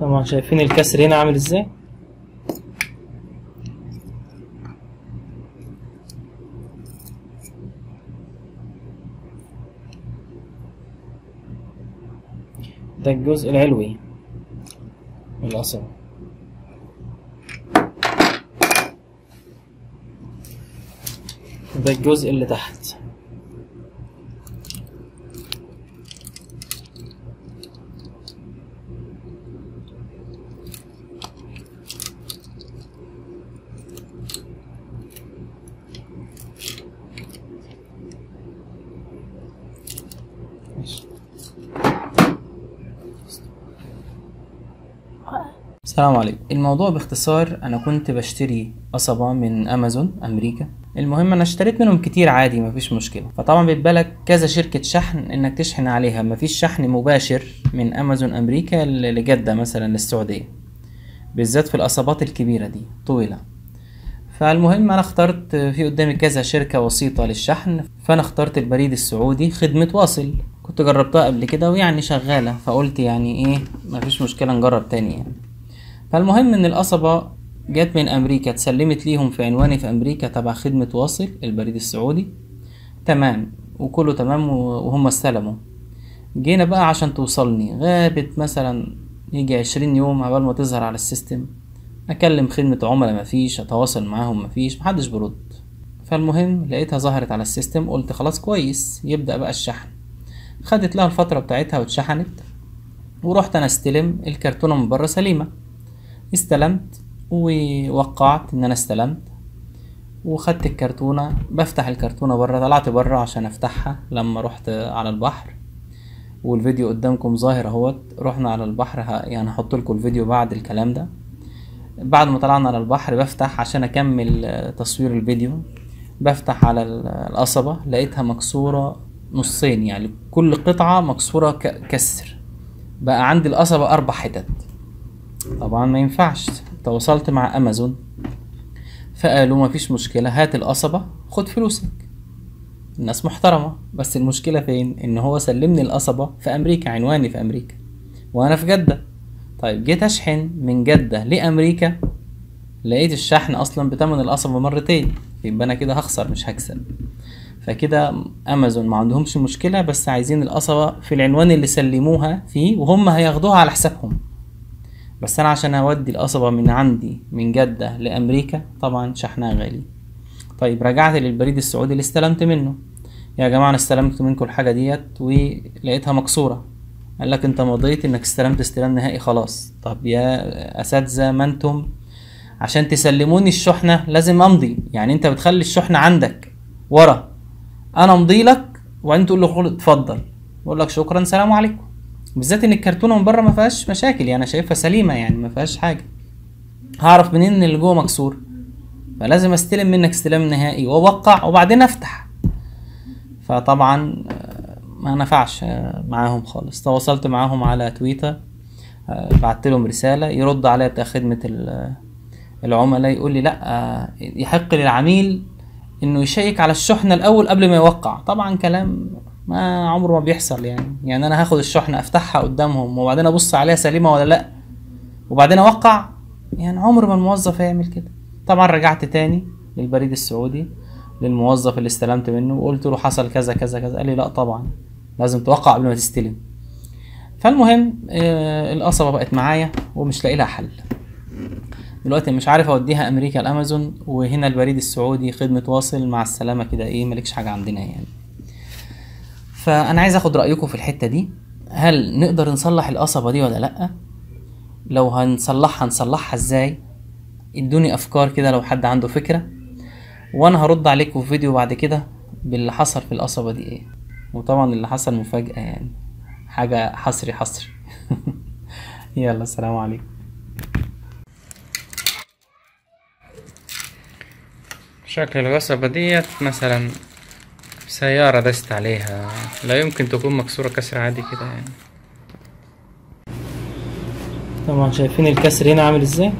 طبعا شايفين الكسر هنا عامل ازاي ده الجزء العلوي من القصبة ده الجزء اللي تحت ماشي. السلام عليكم الموضوع باختصار انا كنت بشتري قصبة من امازون امريكا المهم انا اشتريت منهم كتير عادي مفيش مشكلة فطبعا بيتبالك كذا شركة شحن انك تشحن عليها مفيش شحن مباشر من امازون امريكا ل- لجدة مثلا للسعودية بالذات في القصبات الكبيرة دي طويلة فالمهم انا اخترت في قدامي كذا شركة وسيطة للشحن فانا اخترت البريد السعودي خدمة واصل كنت جربتها قبل كده ويعني شغالة فقلت يعني ايه مفيش مشكلة نجرب تاني يعني فالمهم ان القصبة جت من امريكا اتسلمت ليهم في عنواني في امريكا تبع خدمة واصل البريد السعودي تمام وكله تمام و- وهم استلموا جينا بقى عشان توصلني غابت مثلا يجي عشرين يوم عبال ما تظهر على السيستم اكلم خدمة عملاء مفيش اتواصل معاهم مفيش محدش برد فالمهم لقيتها ظهرت على السيستم قلت خلاص كويس يبدأ بقى الشحن خدت لها الفترة بتاعتها واتشحنت ورحت انا استلم الكرتونة من بره سليمة استلمت ووقعت ان انا استلمت وخدت الكرتونة بفتح الكرتونة بره طلعت بره عشان افتحها لما رحت على البحر والفيديو قدامكم ظاهر اهوت رحنا على البحر ه- يعني هحط لكم الفيديو بعد الكلام ده بعد ما طلعنا على البحر بفتح عشان اكمل آه، تصوير الفيديو بفتح على ال- القصبة لقيتها مكسورة نصين يعني كل قطعة مكسورة ك- كسر بقى عندي القصبة أربع حتت طبعا ما ينفعش تواصلت مع أمازون فقالوا مفيش مشكلة هات القصبة خد فلوسك الناس محترمة بس المشكلة فين إن هو سلمني القصبة في أمريكا عنواني في أمريكا وأنا في جدة طيب جيت أشحن من جدة لأمريكا لقيت الشحن أصلا بتمن القصبة مرتين يبقى أنا كده هخسر مش هكسب فكده امازون ما عندهمش مشكله بس عايزين القصبه في العنوان اللي سلموها فيه وهم هياخدوها على حسابهم بس انا عشان اودي القصبه من عندي من جده لامريكا طبعا شحنها غالي طيب رجعت للبريد السعودي اللي استلمت منه يا جماعه انا استلمت منكم الحاجه ديت ولقيتها مكسوره قال لك انت مضيت انك استلمت استلام نهائي خلاص طب يا اساتذه ما انتم عشان تسلموني الشحنه لازم امضي يعني انت بتخلي الشحنه عندك ورا انا امضي لك وبعدين تقول له خد اتفضل بقول لك شكرا سلام عليكم بالذات ان الكرتونه من بره ما فيهاش مشاكل يعني انا شايفها سليمه يعني ما فيهاش حاجه هعرف منين ان اللي جوه مكسور فلازم استلم منك استلام نهائي واوقع وبعدين افتح فطبعا آه، ما نفعش آه، معاهم خالص تواصلت معاهم على تويتر آه، بعت لهم رساله يرد عليا بتاع خدمه ال- العملاء يقول لي لا آه، يحق للعميل انه يشيك على الشحنه الاول قبل ما يوقع طبعا كلام ما عمره ما بيحصل يعني يعني انا هاخد الشحنه افتحها قدامهم وبعدين ابص عليها سليمه ولا لا وبعدين اوقع يعني عمر ما الموظف هيعمل كده طبعا رجعت تاني للبريد السعودي للموظف اللي استلمت منه وقلت له حصل كذا كذا كذا قال لي لا طبعا لازم توقع قبل ما تستلم فالمهم آه، القصبة بقت معايا ومش لاقي لها حل دلوقتي مش عارف اوديها امريكا الامازون وهنا البريد السعودي خدمة واصل مع السلامة كده ايه مالكش حاجة عندنا يعني فانا عايز اخد رايكم في الحته دي هل نقدر نصلح القصبه دي ولا لا لو هنصلحها نصلحها ازاي ادوني افكار كده لو حد عنده فكره وانا هرد عليكم في فيديو بعد كده باللي حصل في القصبه دي ايه وطبعا اللي حصل مفاجاه يعني حاجه حصري حصري يلا السلام عليكم شكل القصبة ديت مثلا سيارة دست عليها لا يمكن تكون مكسورة كسر عادي كده يعني طبعا شايفين الكسر هنا عامل ازاي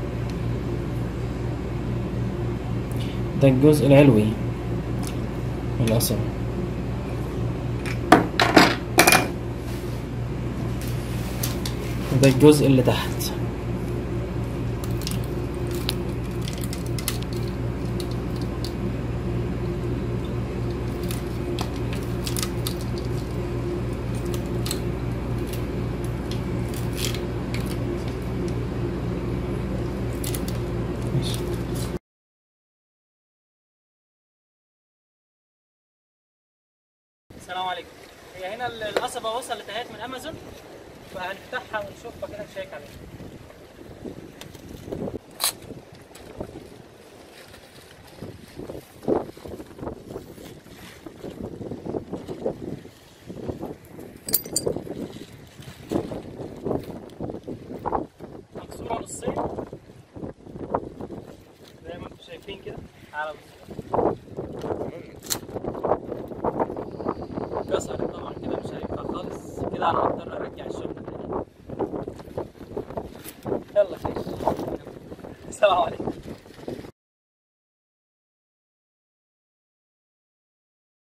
ده الجزء العلوي القصبة وده الجزء اللي تحت ماشي. السلام عليكم هي هنا ال- القصبة وصلت اهيت من امازون فهنفتحها ونشوفها كده نشيك عليها مكسورة نصين زي ما انتم شايفين كده على كسرت طبعا كده مش هينفع خالص كده انا هضطر ارجع الشغل تاني يلا خير السلام عليكم